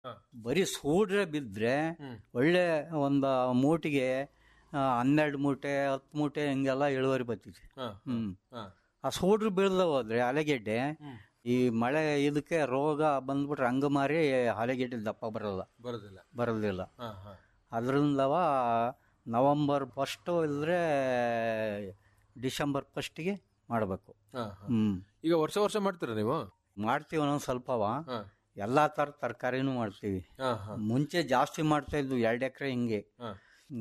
ಬರೀ ಸೂಡ್ರೆ ಬಿದ್ರೆ ಒಳ್ಳೆ ಒಂದು ಮೂಟಿಗೆ ಆ, ಹನ್ನೆರಡು ಮೂಟೆ ಹತ್ತು ಮೂಟೆ ಹಿಂಗೆಲ್ಲ ಇಳುವರಿ ಬರ್ತೈತಿ ಹ್ಮ್ ಆ ಸೂಡ್ರು ಬೀಳ್ದ ಹೋದ್ರೆ ಆಲೆಗೆಡ್ಡೆ ಈ ಮಳೆ ಇದಕ್ಕೆ ರೋಗ ಬಂದ್ಬಿಟ್ರೆ ಹಂಗ ಮಾರಿ ಆಲೆಗೆಡ್ಡೆ ದಪ್ಪ ಬರಲ್ಲ ಬರೋದಿಲ್ಲ ಬರೋದಿಲ್ಲ ಹಾ, ಹಾ. ಅದರಿಂದವ ನವಂಬರ್ ಫಸ್ಟು ಇಲ್ಲದ್ರೆ ಡಿಸೆಂಬರ್ ಫಸ್ಟಿಗೆ ಮಾಡಬೇಕು ಹಾ, ಹಾ. ಹ್ಮ್ ಈಗ ವರ್ಷ ವರ್ಷ ಮಾಡ್ತೀರಾ ನೀವು ಮಾಡ್ತೀವಿ ಒಂದೊಂದು ಸ್ವಲ್ಪವ ಹಾ. ಎಲ್ಲಾ ತರ ತರಕಾರಿನೂ ಮಾಡ್ತೀವಿ ಹಾ, ಹಾ. ಮುಂಚೆ ಜಾಸ್ತಿ ಮಾಡ್ತಾ ಇದ್ವು ಎರಡು ಎಕರೆ ಹಿಂಗೆ ಹಾ.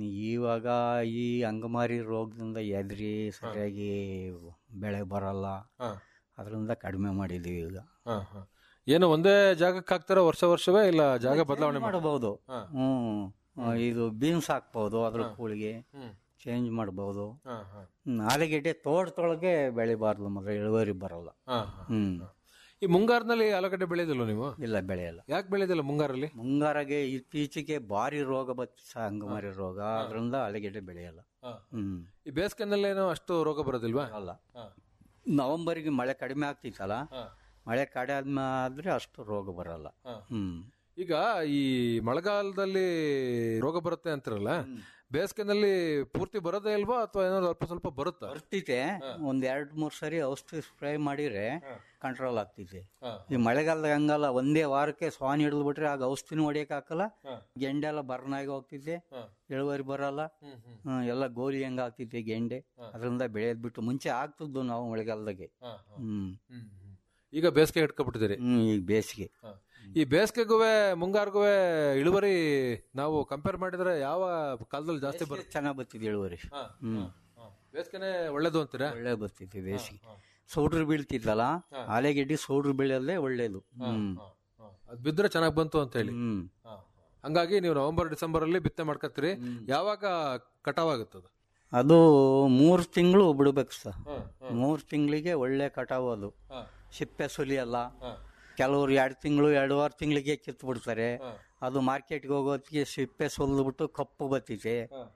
ಇವಾಗ ಈ ಅಂಗಮಾರಿ ರೋಗದಿಂದ ಎದ್ರಿ ಸರಿಯಾಗಿ ಬೆಳೆ ಬರಲ್ಲ ಹಾ. ಅದರಿಂದ ಕಡಿಮೆ ಮಾಡಿದೀವಿ ಈಗ ಹಾ, ಹಾ. ಏನು ಒಂದೇ ಜಾಗಕ್ಕೆ ಹಾಕ್ತಾರ ವರ್ಷ ವರ್ಷವೇ ಇಲ್ಲ ಜಾಗ ಬದಲಾವಣೆ ಮಾಡಿ ಮಾಡಬಹುದು ಹಾ. ಹ್ಮ್ ಆ, ಇದು ಬೀನ್ಸ್ ಹಾಕ್ಬಹುದು ಅದ್ರ ಕೂಳಿಗೆ ಹ್ಮ್. ಚೇಂಜ್ ಮಾಡಬಹುದು ಹಾ, ಹಾ. ಆಲೂಗೆಡ್ಡೆ ತೋಟದೊಳಗೆ ಬೆಳಿಬಾರ್ದು ಮಾತ್ರ ಇಳುವರಿ ಬರಲ್ಲ ಹಾ, ಹಾ. ಹ್ಮ್ ಈ ಮುಂಗಾರಿನಲ್ಲಿ ಆಲೂಗಡ್ಡೆ ಬೆಳೆಯೋದಿಲ್ಲ ನೀವು ಇಲ್ಲ ಬೆಳೆಯಲ್ಲ ಯಾಕೆ ಬೆಳೆಯೋದಿಲ್ಲ ಮುಂಗಾರಲ್ಲಿ ಮುಂಗಾರಿಗೆ ಇತ್ತೀಚೆಗೆ ಭಾರಿ ರೋಗ ಬತ್ತ ಅಂಗಮಾರಿ ರೋಗ ಅದರಿಂದ ಆಲೂಗೆಡ್ಡೆ ಬೆಳೆಯಲ್ಲ ಹಾ. ಹ್ಮ್ ಈ ಬೇಸಿಗೆನಲ್ಲೇನೋ ಅಷ್ಟು ರೋಗ ಬರೋದಿಲ್ವಾ ಅಲ್ಲ ಹಾ. ನವೆಂಬರ್ಗೆ ಮಳೆ ಕಡಿಮೆ ಆಗ್ತಿತ್ತಲ್ಲ ಹಾ. ಮಳೆ ಕಡಿಮೆ ಆದ್ರೆ ಅಷ್ಟು ರೋಗ ಬರಲ್ಲ ಹಾ. ಹ್ಮ್ ಈಗ ಈ ಮಳೆಗಾಲದಲ್ಲಿ ರೋಗ ಬರುತ್ತೆ ಅಂತಾರಲ್ಲ ಬೇಸಿಗೆನಲ್ಲಿ ಪೂರ್ತಿ ಬರೋದೇ ಇಲ್ವಾ ಅಥವಾ ಏನಾದ್ರು ಅಲ್ಪ ಸ್ವಲ್ಪ ಬರುತ್ತಾ ಬರ್ತಿತೆ ಒಂದ್ ಎರಡ್ ಮೂರ್ ಸರಿ ಔಷಧಿ ಸ್ಪ್ರೇ ಮಾಡಿದ್ರೆ ಕಂಟ್ರೋಲ್ ಆಗ್ತಿದೆ ಹಾ. ಈ ಮಳೆಗಾಲದಾಗ ಹಂಗಲ್ಲ ಒಂದೇ ವಾರಕ್ಕೆ ಸ್ವಾನ್ ಹಿಡಿದು ಬಿಟ್ರೆ ಆಗ ಔಷಧಿನೂ ಹೊಡಿಯಕ್ ಹಾಕಲ್ಲ ಹಾ. ಗೆಂಡೆ ಎಲ್ಲ ಬರ್ನಾಗಿ ಹೋಗ್ತಿದೆ ಹಾ. ಇಳುವರಿ ಬರಲ್ಲ ಹ್ಮ್, ಹ್ಮ್. ಹ್ಮ್, ಎಲ್ಲ ಗೋಲಿ ಹೆಂಗ ಆಗ್ತಿದೆ ಗೆಂಡೆ ಅದರಿಂದ ಬೆಳೆಯೋದ್ ಬಿಟ್ಟು ಮುಂಚೆ ಆಗ್ತಿದ್ದು ನಾವು ಮಳೆಗಾಲದಾಗೆ ಹಾ, ಹಾ. ಹ್ಮ್ ಹ್ಮ್, ಹ್ಮ್. ಈಗ ಬೇಸಿಗೆ ಇಟ್ಕೊಬಿಟ್ಟಿದ್ದೀರಿ ಹ್ಮ್ ಈಗ ಬೇಸಿಗೆ ಹಾ. ಈ ಬೇಸಿಗೆಗೂ ಮುಂಗಾರಿಗೂ ಇಳುವರಿ ನಾವು ಕಂಪೇರ್ ಮಾಡಿದ್ರೆ ಯಾವ ಕಾಲದಲ್ಲಿ ಜಾಸ್ತಿ ಬರುತ್ತೆ ಚೆನ್ನಾಗ್ ಬರ್ತಿದೆ ಇಳುವರಿ ಹ್ಮ್ ಬೇಸಿಗೆನೆ ಒಳ್ಳೇದು ಅಂತೀರಾ ಒಳ್ಳೆ ಬರ್ತಿದೆ ಬೇಸಿಗೆ ಸೌಡ್ರು ಬೀಳ್ತಿತ್ತಲ್ಲ ಆಲೆಗೆಡ್ಡೆ ಸೌಡ್ರು ಬೀಳೋದೇ ಒಳ್ಳೇದು ಹ್ಮ್ ಅದ್ ಬಿದ್ರೆ ಚೆನ್ನಾಗ್ ಬಂತು ಅಂತ ಹೇಳಿ ಹ್ಮ್ ಹಂಗಾಗಿ ನೀವು ನವೆಂಬರ್ ಡಿಸೆಂಬರ್ ಅಲ್ಲಿ ಬಿತ್ತನೆ ಮಾಡ್ಕತ್ತೀರಿ ಯಾವಾಗ ಕಟಾವ್ ಆಗುತ್ತದು ಅದು ಮೂರು ತಿಂಗಳು ಬಿಡ್ಬೇಕು ಸರ್ ಮೂರು ತಿಂಗಳಿಗೆ ಒಳ್ಳೆ ಕಟಾವು ಅದು ಸಿಪ್ಪೆ ಸುಲಿಯಲ್ಲ ಕೆಲವರು ಎರಡು ತಿಂಗಳು ಎರಡೂವರೆ ತಿಂಗಳಿಗೆ ಕಿತ್ತು ಬಿಡ್ತಾರೆ ಅದು ಮಾರ್ಕೆಟ್ಗೆ ಹೋಗೋತ್ತಿಗೆ ಸಿಪ್ಪೆ ಸುಲಿದ್ಬಿಟ್ಟು ಕಪ್ಪು ಬತ್ತೈತೆ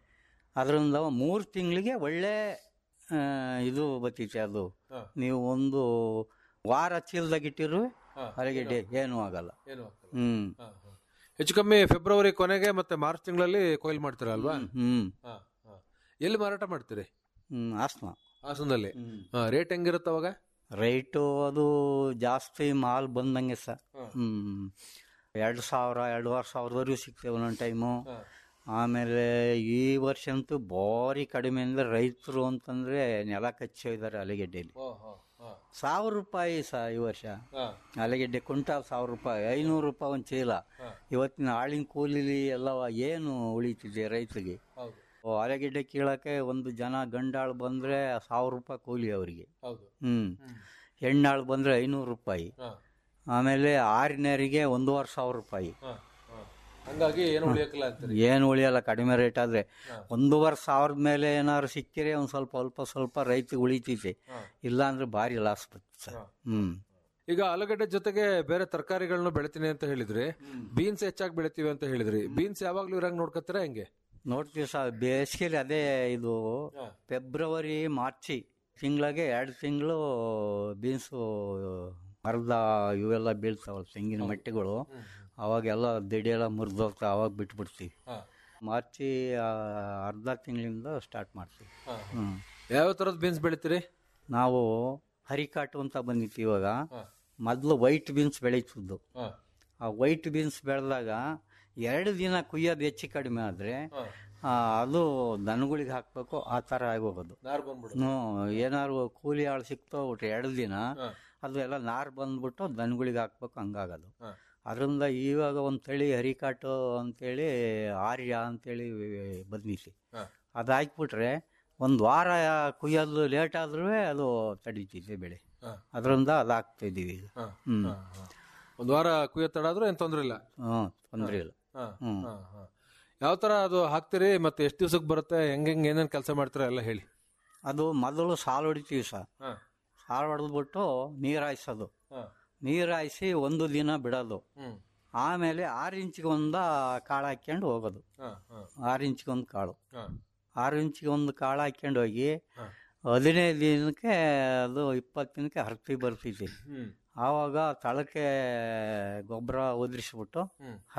ಅದರಿಂದ ಮೂರು ತಿಂಗಳಿಗೆ ಒಳ್ಳೆ ಆ, ಇದು ಬತ್ತೈತೆ ಅದು ನೀವು ಒಂದು ವಾರ ಚೀಲದಾಗ ಇಟ್ಟಿರು ಅರಗೆಡ್ಡೆ ಏನೂ ಆಗಲ್ಲ ಏನು ಹ್ಮ್ ಹೆಚ್ಚು ಕಮ್ಮಿ ಫೆಬ್ರವರಿ ಕೊನೆಗೆ ಮತ್ತೆ ಮಾರ್ಚ್ ತಿಂಗಳಲ್ಲಿ ಕೊಯ್ಲು ಮಾಡ್ತೀರಾ ಅಲ್ವಾ ಹ್ಮ್ ಹಾ, ಹಾ. ಎಲ್ಲಿ ಮಾರಾಟ ಮಾಡ್ತೀರಿ ಹ್ಮ್ ಆಸ್ಮ ಹಾಸನದಲ್ಲಿ ರೇಟ್ ಹೆಂಗಿರುತ್ತೆ ಅವಾಗ ರೈಟು ಅದು ಜಾಸ್ತಿ ಮಾಲ್ ಬಂದಂಗೆ ಸ ಹ್ಮ್ ಎರಡು ಸಾವಿರ ಎರಡೂವರೆ ಸಾವಿರದವರೆಗೂ ಸಿಗ್ತೇವೆ ಒಂದೊಂದು ಟೈಮು ಆಮೇಲೆ ಈ ವರ್ಷ ಅಂತೂ ಭಾರಿ ಕಡಿಮೆ ಅಂದ್ರೆ ರೈತರು ಅಂತಂದ್ರೆ ನೆಲ ಕಚ್ಚಿ ಹೋಗಿದ್ದಾರೆ ಆಲೂಗೆಡ್ಡೆಯಲ್ಲಿ ಸಾವಿರ ರೂಪಾಯಿ ಸ ಈ ವರ್ಷ ಆಲೂಗೆಡ್ಡೆ ಕುಂಟಾಲ್ ಸಾವಿರ ರೂಪಾಯಿ ಐನೂರು ರೂಪಾಯಿ ಒಂದು ಚೀಲ ಇವತ್ತಿನ ಆಳಿನ ಕೂಲಿಲಿ ಎಲ್ಲ ಏನು ಉಳಿತಿದೆ ರೈತರಿಗೆ ಓ, ಆಲೂಗೆಡ್ಡೆ ಕೀಳಕ್ಕೆ ಒಂದು ಜನ ಗಂಡಾಳು ಬಂದ್ರೆ ಸಾವಿರ ರೂಪಾಯಿ ಕೂಲಿ ಅವರಿಗೆ ಹೌದು ಹ್ಮ್ ಹೆಣ್ಣಾಳು ಬಂದ್ರೆ ಐನೂರು ರೂಪಾಯಿ ಆಮೇಲೆ ಆರಿನರಿಗೆ ಒಂದೂವರೆ ಸಾವಿರ ರೂಪಾಯಿ ಹಂಗಾಗಿ ಏನು ಉಳಿಯಕ್ಕಿಲ್ಲ ಅಂತೀರಿ ಏನು ಉಳಿಯಲ್ಲ ಕಡಿಮೆ ರೇಟ್ ಆದ್ರೆ ಒಂದೂವರೆ ಸಾವಿರದ ಮೇಲೆ ಏನಾದ್ರು ಸಿಕ್ಕಿರೆ ಒಂದ್ ಸ್ವಲ್ಪ ಅಲ್ಪ ಸ್ವಲ್ಪ ರೈತಿಗೆ ಉಳಿತೈತೆ ಇಲ್ಲ ಅಂದ್ರೆ ಭಾರಿ ಲಾಸ್ ಬರ್ತದೆ ಸರ್ ಹ್ಮ್ ಈಗ ಆಲೂಗಡ್ಡೆ ಜೊತೆಗೆ ಬೇರೆ ತರಕಾರಿಗಳನ್ನ ಬೆಳಿತೀನಿ ಅಂತ ಹೇಳಿದ್ರಿ ಬೀನ್ಸ್ ಹೆಚ್ಚಾಗಿ ಬೆಳಿತೀವಿ ಅಂತ ಹೇಳಿದ್ರಿ ಬೀನ್ಸ್ ಯಾವಾಗ್ಲೂ ಇರಂಗ್ ನೋಡ್ಕೊತೀರಾ ಹೆಂಗೆ ನೋಡ್ತೀವಿ ಸರ್ ಬೇಸಿಗೆಲಿ ಅದೇ ಇದು ಫೆಬ್ರವರಿ ಮಾರ್ಚಿ ತಿಂಗಳಿಗೆ ಎರಡು ತಿಂಗಳು ಬೀನ್ಸು ಅರ್ಧ ಇವೆಲ್ಲ ಬೀಳ್ತಾವಲ್ಲ ತೆಂಗಿನ ಮಟ್ಟಿಗಳು ಅವಾಗೆಲ್ಲ ದಿಡಿಯೆಲ್ಲ ಮುರಿದೋಗ್ತಾವೆ ಅವಾಗ ಬಿಟ್ಬಿಡ್ತೀವಿ ಮಾರ್ಚಿ ಆ, ಅರ್ಧ ತಿಂಗಳಿಂದ ಸ್ಟಾರ್ಟ್ ಮಾಡ್ತೀವಿ ಹ್ಮ್ ಯಾವ ತರದ ಬೀನ್ಸ್ ಬೆಳಿತೀರಿ ನಾವು ಹರಿಕಾಟು ಅಂತ ಬಂದಿತ್ತು ಇವಾಗ ಮೊದಲು ವೈಟ್ ಬೀನ್ಸ್ ಬೆಳೀತಿದ್ದು ಆ ವೈಟ್ ಬೀನ್ಸ್ ಬೆಳೆದಾಗ ಎರಡು ದಿನ ಕುಯ್ಯೋದು ಹೆಚ್ಚು ಕಡಿಮೆ ಆದರೆ ಅದು ದನಗಳಿಗೆ ಹಾಕಬೇಕು ಆ ಥರ ಆಗೋಗೋದು ನಾರ್ ಬಂದ್ಬಿಡು ಹ್ಞೂ ಏನಾದ್ರು ಕೂಲಿ ಆಳು ಸಿಕ್ತೋ ಬಿಟ್ರೆ ಎರಡು ದಿನ ಅದು ಎಲ್ಲ ನಾರು ಬಂದ್ಬಿಟ್ಟು ದನಗಳಿಗೆ ಹಾಕ್ಬೇಕು ಹಂಗಾಗೋದು ಅದರಿಂದ ಇವಾಗ ಒಂದು ತಳಿ ಹರಿಕಾಟು ಅಂತೇಳಿ ಆರ್ಯ ಅಂತೇಳಿ ಬಂದಿತ್ತು ಅದು ಹಾಕ್ಬಿಟ್ರೆ ಒಂದು ವಾರ ಕುಯ್ಯೋದು ಲೇಟ್ ಆದ್ರೂ ಅದು ತಡೀತಿದೆ ಬೆಳೆ ಅದರಿಂದ ಅದು ಹಾಕ್ತಾ ಇದ್ದೀವಿ ಈಗ ಹ್ಮ್ ಒಂದ್ ವಾರ ಕುಯ್ಯೋ ತಡ ಆದ್ರೂ ಏನ್ ತೊಂದ್ರೆ ಇಲ್ಲ ಹ್ಞೂ ತೊಂದರೆ ಇಲ್ಲ ಹ್ಮ್ ಯಾವ ತರ ಅದು ಹಾಕ್ತೀರಿ ಮತ್ತೆ ಎಷ್ಟು ದಿವಸಕ್ಕೆ ಬರುತ್ತೆ ಹೆಂಗ್ ಹೆಂಗ್ ಏನೇನ್ ಕೆಲಸ ಮಾಡ್ತೀರಾ ಎಲ್ಲ ಹೇಳಿ ಅದು ಮೊದಲು ಸಾಲು ಹೊಡಿತೀವಿ ಸರ್ ಸಾಲು ಹೊಡೆದ್ಬಿಟ್ಟು ನೀರು ಹಾಯಿಸೋದು ನೀರು ಹಾಯಿಸಿ ಒಂದು ದಿನ ಬಿಡೋದು ಆಮೇಲೆ ಆರು ಇಂಚಿಗೆ ಒಂದು ಕಾಳು ಹಾಕ್ಕೊಂಡು ಹೋಗೋದು ಆರು ಇಂಚಿಗೆ ಒಂದು ಕಾಳು ಆರು ಇಂಚಿಗೆ ಒಂದು ಕಾಳು ಹಾಕ್ಕೊಂಡು ಹೋಗಿ ಹದಿನೈದು ದಿನಕ್ಕೆ ಅದು ಇಪ್ಪತ್ತು ದಿನಕ್ಕೆ ಹರ್ತಿ ಬರ್ತೈತಿ ಆವಾಗ ತಳಕ್ಕೆ ಗೊಬ್ಬರ ಒದರಿಸ್ಬಿಟ್ಟು